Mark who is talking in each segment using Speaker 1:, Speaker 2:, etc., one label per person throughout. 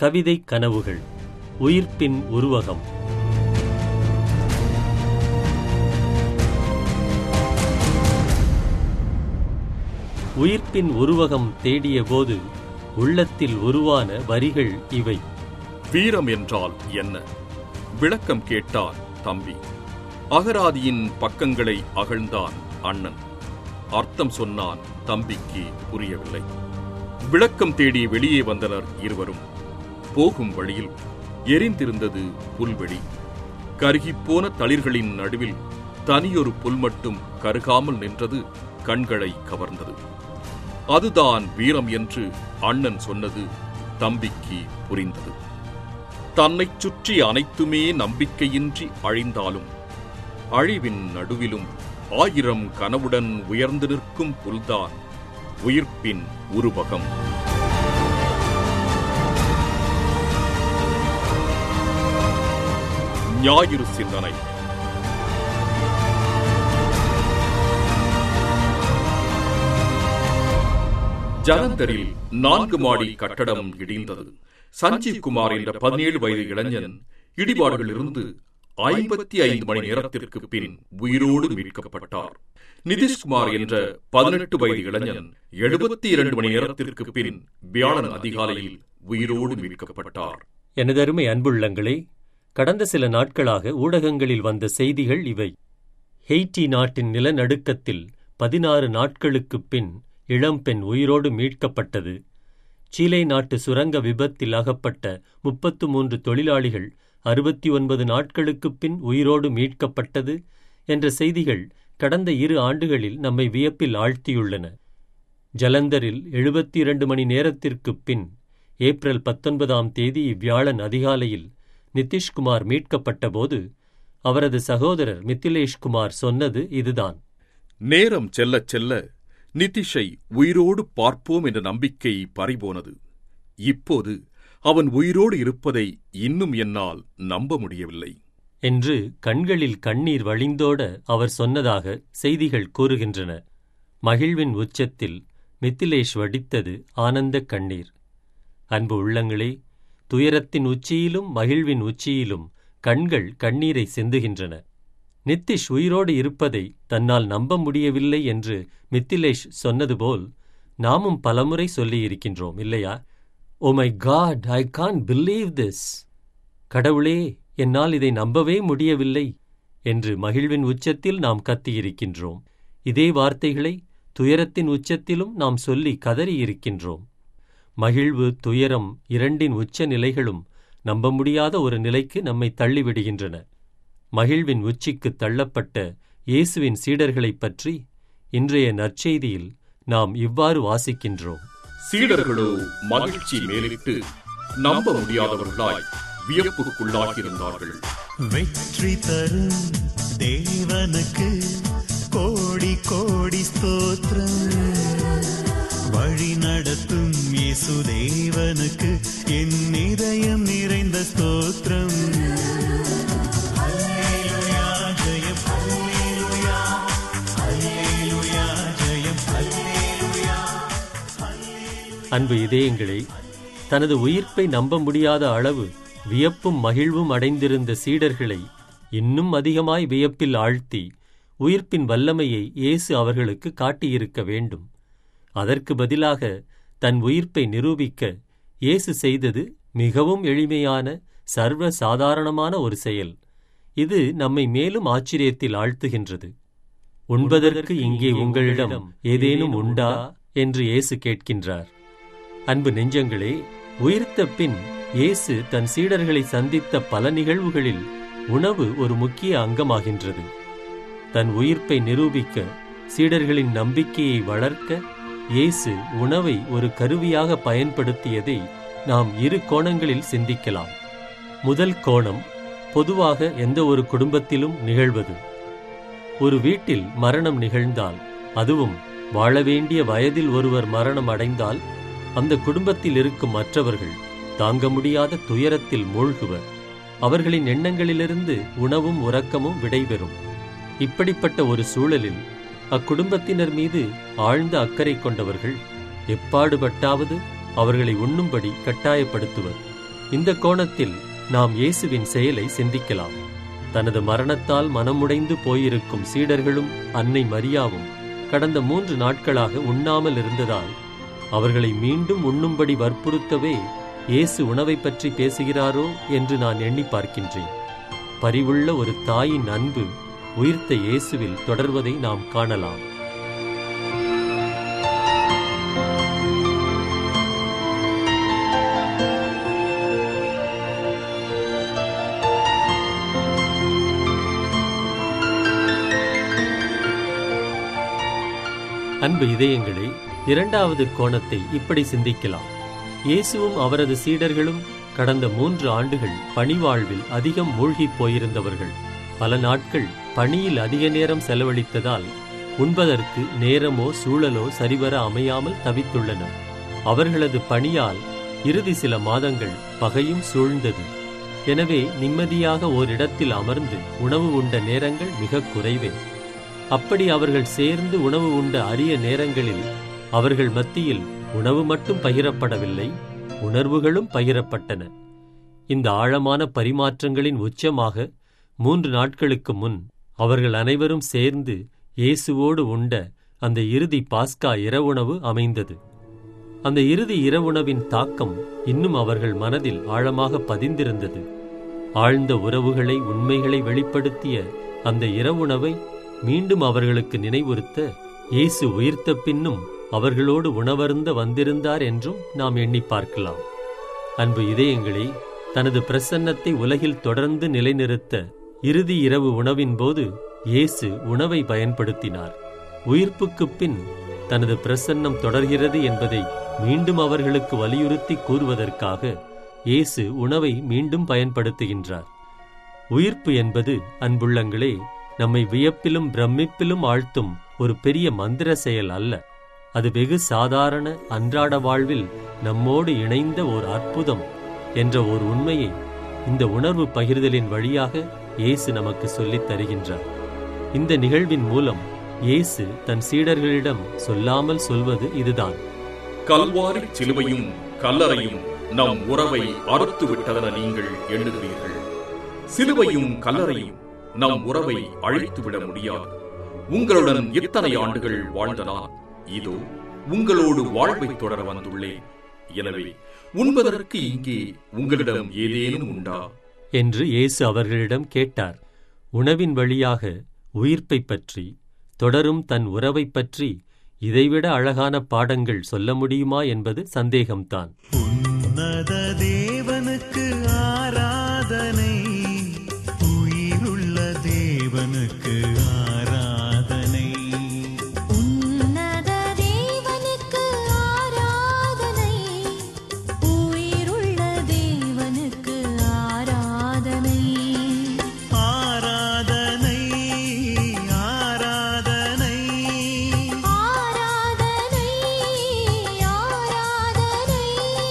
Speaker 1: கவிதை கனவுகள் உயிர்ப்பின் உருவகம் உயிர்ப்பின் உருவகம் தேடியபோது உள்ளத்தில் உருவான வரிகள் இவை
Speaker 2: வீரம் என்றால் என்ன விளக்கம் கேட்டான் தம்பி அகராதியின் பக்கங்களை அகழ்ந்தான் அண்ணன் அர்த்தம் சொன்னான் தம்பிக்கு புரியவில்லை விளக்கம் தேடி வெளியே வந்தனர் இருவரும் போகும் வழியில் எரிந்திருந்தது புல்வெளி கருகிப்போன தளிர்களின் நடுவில் தனியொரு புல் மட்டும் கருகாமல் நின்றது கண்களை கவர்ந்தது அதுதான் வீரம் என்று அண்ணன் சொன்னது தம்பிக்கு புரிந்தது தன்னைச் சுற்றி அனைத்துமே நம்பிக்கையின்றி அழிந்தாலும் அழிவின் நடுவிலும் ஆயிரம் கனவுடன் உயர்ந்து நிற்கும் புல்தான் உயிர்ப்பின் உருவகம் ஞாயிறு சிந்தனை ஜலந்தரில் நான்கு மாடி கட்டடம் இடிந்தது சஞ்சீவ் குமார் என்ற பதினேழு வயது இளைஞன் இடிபாடுகளிலிருந்து ஐம்பத்தி ஐந்து மணி நேரத்திற்கு பின் உயிரோடு மீட்கப்பட்டார் நிதிஷ்குமார் என்ற பதினெட்டு வயது இளைஞன் எழுபத்தி இரண்டு மணி நேரத்திற்கு பின் வியாழன் அதிகாலையில் உயிரோடு மீட்கப்பட்டார்
Speaker 1: எனதருமை அன்புள்ளங்களே கடந்த சில நாட்களாக ஊடகங்களில் வந்த செய்திகள் இவை ஹெய்ட்டி நாட்டின் நிலநடுக்கத்தில் பதினாறு நாட்களுக்குப் பின் இளம்பெண் உயிரோடு மீட்கப்பட்டது சீலை நாட்டு சுரங்க விபத்தில் அகப்பட்ட முப்பத்து மூன்று தொழிலாளிகள் அறுபத்தி ஒன்பது நாட்களுக்குப் பின் உயிரோடு மீட்கப்பட்டது என்ற செய்திகள் கடந்த இரு ஆண்டுகளில் நம்மை வியப்பில் ஆழ்த்தியுள்ளன ஜலந்தரில் எழுபத்தி இரண்டு மணி நேரத்திற்குப் பின் ஏப்ரல் பத்தொன்பதாம் தேதி இவ்வியாழன் அதிகாலையில் நிதிஷ்குமார் மீட்கப்பட்டபோது அவரது சகோதரர் மித்திலேஷ் குமார் சொன்னது இதுதான்
Speaker 2: நேரம் செல்லச் செல்ல நிதிஷை உயிரோடு பார்ப்போம் என்ற நம்பிக்கை பறிபோனது இப்போது அவன் உயிரோடு இருப்பதை இன்னும் என்னால் நம்ப முடியவில்லை
Speaker 1: என்று கண்களில் கண்ணீர் வழிந்தோட அவர் சொன்னதாக செய்திகள் கூறுகின்றன மகிழ்வின் உச்சத்தில் மித்திலேஷ் வடித்தது ஆனந்தக் கண்ணீர் அன்பு உள்ளங்களே துயரத்தின் உச்சியிலும் மகிழ்வின் உச்சியிலும் கண்கள் கண்ணீரை சிந்துகின்றன நித்திஷ் உயிரோடு இருப்பதை தன்னால் நம்ப முடியவில்லை என்று மித்திலேஷ் சொன்னது போல் நாமும் பலமுறை சொல்லியிருக்கின்றோம் இல்லையா oh my god I can believe this கடவுளே என்னால் இதை நம்பவே முடியவில்லை என்று மகிழ்வின் உச்சத்தில் நாம் கத்தியிருக்கின்றோம் இதே வார்த்தைகளை துயரத்தின் உச்சத்திலும் நாம் சொல்லி கதறியிருக்கின்றோம் மகிழ்வு துயரம் இரண்டின் உச்ச நிலைகளும் நம்ப முடியாத ஒரு நிலைக்கு நம்மை தள்ளிவிடுகின்றன மகிழ்வின் உச்சிக்கு தள்ளப்பட்ட இயேசுவின் சீடர்களைப் பற்றி இன்றைய நற்செய்தியில் நாம் இவ்வாறு வாசிக்கின்றோம்
Speaker 2: சீடர்களோ மகிழ்ச்சி மேலிட்டு நம்ப முடியாதவர்களாய் வியப்புக்குள்ளாகியிருந்தார்கள்
Speaker 3: வெற்றி தரும் தேவனுக்கு கோடி கோடி ஸ்தோத்திரம் வழி நடத்தும் இயேசு தேவனுக்கு என் இதயம் நிறைந்த ஸ்தோத்திரம் அல்லேலூயா, ஜெயம் அல்லேலூயா, அல்லேலூயா, ஜெயம் அல்லேலூயா.
Speaker 1: அன்பு இதயங்களே தனது உயிர்ப்பை நம்ப முடியாத அளவு வியப்பும் மகிழ்வும் அடைந்திருந்த சீடர்களை இன்னும் அதிகமாய் வியப்பில் ஆழ்த்தி உயிர்ப்பின் வல்லமையை இயேசு அவர்களுக்கு காட்டியிருக்க வேண்டும் அதற்கு பதிலாக தன் உயிர்ப்பை நிரூபிக்க இயேசு செய்தது மிகவும் எளிமையான சர்வ சாதாரணமான ஒரு செயல் இது நம்மை மேலும் ஆச்சரியத்தில் ஆழ்த்துகின்றது உண்பதற்கு இங்கே உங்களிடம் ஏதேனும் உண்டா என்று இயேசு கேட்கின்றார் அன்பு நெஞ்சங்களே உயிர்த்த பின் இயேசு தன் சீடர்களை சந்தித்த பல நிகழ்வுகளில் உணவு ஒரு முக்கிய அங்கமாகின்றது தன் உயிர்ப்பை நிரூபிக்க சீடர்களின் நம்பிக்கையை வளர்க்க இயேசு உணவை ஒரு கருவியாக பயன்படுத்தியதை நாம் இரு கோணங்களில் சிந்திக்கலாம் முதல் கோணம் பொதுவாக எந்த ஒரு குடும்பத்திலும் நிகழ்வது ஒரு வீட்டில் மரணம் நிகழ்ந்தால் அதுவும் வாழ வேண்டிய வயதில் ஒருவர் மரணம் அடைந்தால் அந்த குடும்பத்தில் இருக்கும் மற்றவர்கள் தாங்க முடியாத துயரத்தில் மூழ்குவர் அவர்களின் எண்ணங்களிலிருந்து உணவும் உறக்கமும் விடைபெறும் இப்படிப்பட்ட ஒரு சூழலில் அக்குடும்பத்தினர் மீது ஆழ்ந்த அக்கறை கொண்டவர்கள் எப்பாடுபட்டாவது அவர்களை உண்ணும்படி கட்டாயப்படுத்துவர் இந்த கோணத்தில் நாம் இயேசுவின் செயலை சிந்திக்கலாம் தனது மரணத்தால் மனமுடைந்து போயிருக்கும் சீடர்களும் அன்னை மரியாவும் கடந்த மூன்று நாட்களாக உண்ணாமல் இருந்ததால் அவர்களை மீண்டும் உண்ணும்படி வற்புறுத்தவே இயேசு உணவைப் பற்றி பேசுகிறாரோ என்று நான் எண்ணி பார்க்கின்றேன் பரிவுள்ள ஒரு தாயின் அன்பு உயிர்த்த இயேசுவில் தொடர்வதை நாம் காணலாம் அன்பு இதயங்களே இரண்டாவது கோணத்தை இப்படி சிந்திக்கலாம் இயேசுவும் அவரது சீடர்களும் கடந்த மூன்று ஆண்டுகள் பணிவாழ்வில் அதிகம் மூழ்கிப் போயிருந்தவர்கள் பல நாட்கள் பணியில் அதிக நேரம் செலவழித்ததால் உண்பதற்கு நேரமோ சூழலோ சரிவர அமையாமல் தவித்துள்ளனர் அவர்களது பணியால் இறுதி சில மாதங்கள் பகையும் சூழ்ந்தது எனவே நிம்மதியாக ஓரிடத்தில் அமர்ந்து உணவு உண்ட நேரங்கள் மிக குறைவே அப்படி அவர்கள் சேர்ந்து உணவு உண்ட அரிய நேரங்களில் அவர்கள் மத்தியில் உணவு மட்டும் பகிரப்படவில்லை உணர்வுகளும் பகிரப்பட்டன இந்த ஆழமான பரிமாற்றங்களின் உச்சமாக மூன்று நாட்களுக்கு முன் அவர்கள் அனைவரும் சேர்ந்து இயேசுவோடு உண்ட அந்த இறுதி பாஸ்கா இரவுணவு அமைந்தது அந்த இறுதி இரவுணவின் தாக்கம் இன்னும் அவர்கள் மனதில் ஆழமாக பதிந்திருந்தது ஆழ்ந்த உறவுகளை உண்மைகளை வெளிப்படுத்திய அந்த இரவுணவை மீண்டும் அவர்களுக்கு நினைவுறுத்த இயேசு உயிர்த்த பின்னும் அவர்களோடு உணவருந்த வந்திருந்தார் என்றும் நாம் எண்ணி பார்க்கலாம் அன்பு இதயங்களே தனது பிரசன்னத்தை உலகில் தொடர்ந்து நிலைநிறுத்த இறுதி இரவு உணவின் போது இயேசு உணவை பயன்படுத்தினார் உயிர்ப்புக்குப் பின் தனது பிரசன்னம் தொடர்கிறது என்பதை மீண்டும் அவர்களுக்கு வலியுறுத்தி கூறுவதற்காக இயேசு உணவை மீண்டும் பயன்படுத்துகின்றார் உயிர்ப்பு என்பது அன்புள்ளங்களே நம்மை வியப்பிலும் பிரமிப்பிலும் ஆழ்த்தும் ஒரு பெரிய மந்திர செயல் அல்ல அது வெகு சாதாரண அன்றாட வாழ்வில் நம்மோடு இணைந்த ஒரு அற்புதம் என்ற ஒரு உண்மையை இந்த உணர்வு பகிர்தலின் வழியாக இயேசு நமக்கு சொல்லித் தருகின்றார் இந்த நிகழ்வின் மூலம் இயேசு தன் சீடர்களிடம் சொல்லாமல் சொல்வது இதுதான்
Speaker 2: கல்வாரி சிலுவையும் கல்லறையும் நம் உறவை அறுத்து விட்டதென நீங்கள் எண்ணுகிறீர்கள் சிலுவையும் கல்லறையும் நம் உறவை அழித்துவிட முடியாது உங்களுடன் இத்தனை ஆண்டுகள் வாழ்ந்த நான் இதோ உங்களோடு வாழ்வை தொடர வந்துள்ளேன் எனவே உண்பதற்கு இங்கே உங்களிடம் ஏதேனும் உண்டா
Speaker 1: என்று இயேசு அவர்களிடம் கேட்டார் உணவின் வழியாக உயிர்ப்பைப் பற்றி தொடரும் தன் உறவைப் பற்றி இதைவிட அழகான பாடங்கள் சொல்ல முடியுமா என்பது சந்தேகம்தான்
Speaker 3: உன்னத தேவனுக்கு ஆராதனை உயிருள்ள தேவனுக்கு ஆராதனை
Speaker 4: உன்னத தேவனுக்கு ஆராதனை உயிருள்ள தேவனுக்கு ஆராதனை
Speaker 3: ஆராதனை ஆராதனை
Speaker 4: ஆராதனை ஆராதனை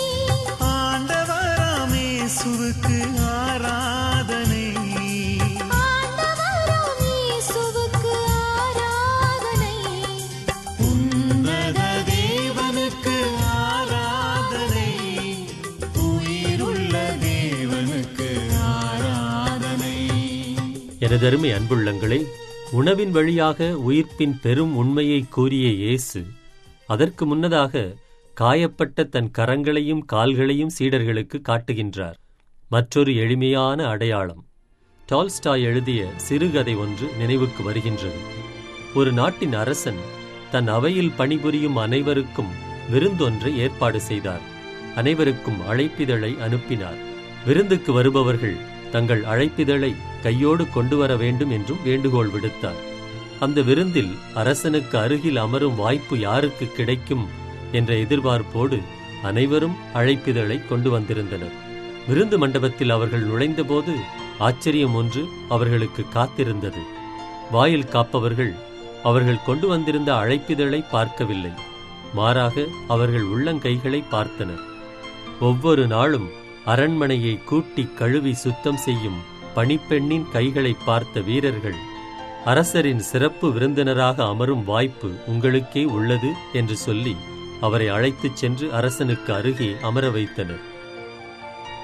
Speaker 3: ஆண்டவராமேசுவுக்கு ஆராதனை
Speaker 4: ஆண்டவராம் இயேசுவுக்கு ஆராதனை
Speaker 3: உன்னத தேவனுக்கு ஆராதனை உயிருள்ள தேவனுக்கு ஆராதனை
Speaker 1: எனதருமை அன்புள்ளங்களே உணவின் வழியாக உயிர்ப்பின் பெரும் உண்மையை கூறிய இயேசு அதற்கு முன்னதாக காயப்பட்ட தன் கரங்களையும் கால்களையும் சீடர்களுக்கு காட்டுகின்றார் மற்றொரு எளிமையான அடையாளம் டால்ஸ்டாய் எழுதிய சிறுகதை ஒன்று நினைவுக்கு வருகின்றது ஒரு நாட்டின் அரசன் தன் அவையில் பணிபுரியும் அனைவருக்கும் விருந்தொன்றை ஏற்பாடு செய்தார் அனைவருக்கும் அழைப்பிதழை அனுப்பினார் விருந்துக்கு வருபவர்கள் தங்கள் அழைப்பிதழை கையோடு கொண்டு வர வேண்டும் என்றும் வேண்டுகோள் விடுத்தார் அந்த விருந்தில் அரசனுக்கு அருகில் அமரும் வாய்ப்பு யாருக்கு கிடைக்கும் என்ற எதிர்பார்ப்போடு அனைவரும் அழைப்பிதழை கொண்டு வந்திருந்தனர் விருந்து மண்டபத்தில் அவர்கள் நுழைந்தபோது ஆச்சரியம் ஒன்று அவர்களுக்கு காத்திருந்தது வாயில் காப்பவர்கள் அவர்கள் கொண்டு வந்திருந்த அழைப்பிதழை பார்க்கவில்லை மாறாக அவர்கள் உள்ளங்கைகளை பார்த்தனர் ஒவ்வொரு நாளும் அரண்மனையை கூட்டி கழுவி சுத்தம் செய்யும் பணிப்பெண்ணின் கைகளை பார்த்த வீரர்கள் அரசரின் சிறப்பு விருந்தினராக அமரும் வாய்ப்பு உங்களுக்கே உள்ளது என்று சொல்லி அவரை அழைத்துச் சென்று அரசனுக்கு அருகே அமர வைத்தனர்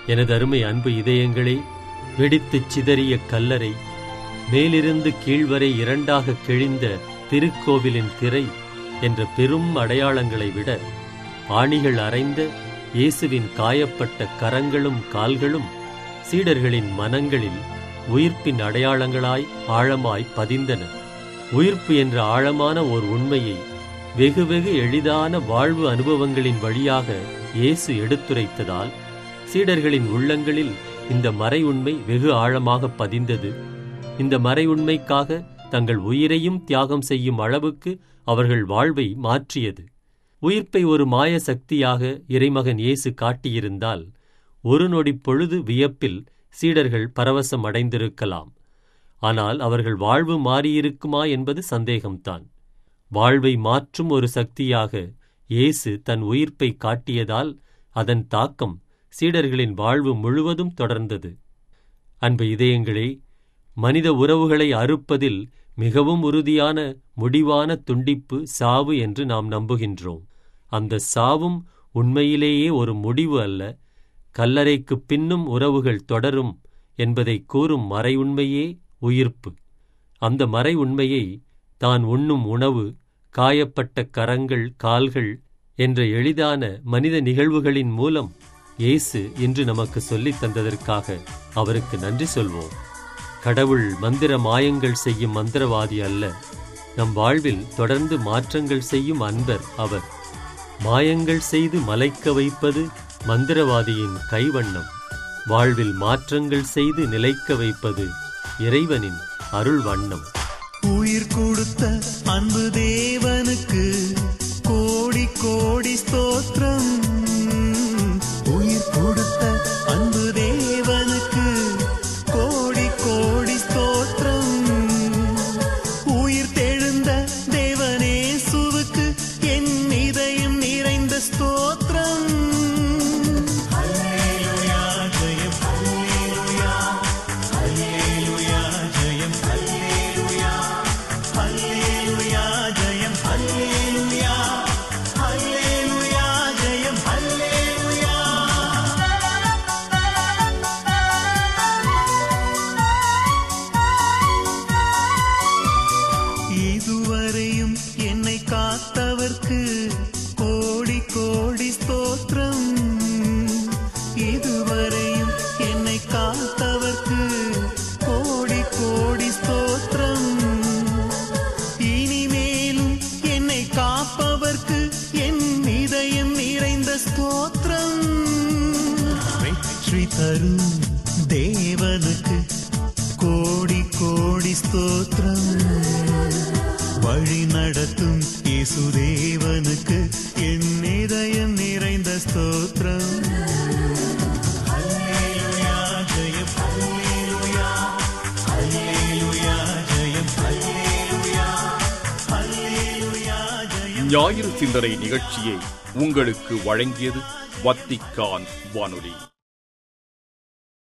Speaker 1: எனது அருமை அன்பு இதயங்களே வெடித்துச் சிதறிய கல்லறை மேலிருந்து கீழ்வரை இரண்டாக கிழிந்த திருக்கோவிலின் திரை என்ற பெரும் அடையாளங்களை விட ஆணிகள் அறைந்த இயேசுவின் காயப்பட்ட கரங்களும் கால்களும் சீடர்களின் மனங்களில் உயிர்ப்பின் அடையாளங்களாய் ஆழமாய் பதிந்தன உயிர்ப்பு என்ற ஆழமான ஓர் உண்மையை வெகு வெகு எளிதான வாழ்வு அனுபவங்களின் வழியாக இயேசு எடுத்துரைத்ததால் சீடர்களின் உள்ளங்களில் இந்த மறை உண்மை வெகு ஆழமாக பதிந்தது இந்த மறை உண்மைக்காக தங்கள் உயிரையும் தியாகம் செய்யும் அளவுக்கு அவர்கள் வாழ்வை மாற்றியது உயிர்ப்பை ஒரு மாய சக்தியாக இறைமகன் இயேசு காட்டியிருந்தால் ஒரு நொடி பொழுது வியப்பில் சீடர்கள் பரவசம் அடைந்திருக்கலாம் ஆனால் அவர்கள் வாழ்வு மாறியிருக்குமா என்பது சந்தேகம்தான் வாழ்வை மாற்றும் ஒரு சக்தியாக இயேசு தன் உயிர்ப்பை காட்டியதால் அதன் தாக்கம் சீடர்களின் வாழ்வு முழுவதும் தொடர்ந்தது அன்பு இதயங்களே மனித உறவுகளை அறுப்பதில் மிகவும் உறுதியான முடிவான துண்டிப்பு சாவு என்று நாம் நம்புகின்றோம் அந்த சாவும் உண்மையிலேயே ஒரு முடிவு அல்ல கல்லறைக்குப் பின்னும் உறவுகள் தொடரும் என்பதை கூறும் மறை உண்மையே உயிர்ப்பு அந்த மறை உண்மையை தான் உண்ணும் உணவு காயப்பட்ட கரங்கள் கால்கள் என்ற எளிதான மனித நிகழ்வுகளின் மூலம் இயேசு இன்று நமக்கு சொல்லித் தந்ததற்காக அவருக்கு நன்றி சொல்வோம் கடவுள் மந்திர மாயங்கள் செய்யும் மந்திரவாதி அல்ல நம் வாழ்வில் தொடர்ந்து மாற்றங்கள் செய்யும் அன்பர் அவர் மாயங்கள் செய்து மலைக்க வைப்பது மந்திரவாதியின் கைவண்ணம் வாழ்வில் மாற்றங்கள் செய்து நிலைக்க வைப்பது இறைவனின் அருள் வண்ணம்
Speaker 3: உயிர் கொடுத்த அன்பு தேவனுக்கு கோடி கோடி ஸ்தோத்திரம் உயிர் கொடுத்த அன்பு தேவனுக்கு கோடி கோடி ஸ்தோத்திரம் உயிர் தெழுந்த தேவனேசுவுக்கு என் இதயம் நிறைந்த ஸ்தோத்திரம் அல்லேலூயா ஜெயம் அல்லேலூயா அல்லேலூயா ஜெயம் அல்லேலூயா அல்லேலூயா ஜெயம் அல்லேலூயா அல்லேலூயா ஜெயம் அல்லேலூயா இதுவரையும் என்னை காத்தவர்க்கு கோடி கோடி ஸ்தோத்திரம் இதுவரையும் என்னை காத்தவர்க்கு கோடி கோடி ஸ்தோத்திரம் இனிமேலும் என்னை காப்பவர்க்கு என் இதயம் நிறைந்த ஸ்தோத்திரம் வெற்றி தரும் தேவனுக்கு கோடி கோடி ஸ்தோத்திரம் வழி நடத்தும் இயேசுதேவனுக்கு என் இதயம் நிறைந்த ஸ்தோத்திரம் அல்லேலூயா ஜெயம் அல்லேலூயா அல்லேலூயா ஜெயம் அல்லேலூயா அல்லேலூயா ஜெயம்
Speaker 2: ஞாயிறு சிந்தனை நிகழ்ச்சியை உங்களுக்கு வழங்கியது வத்திக்கான் வானொலி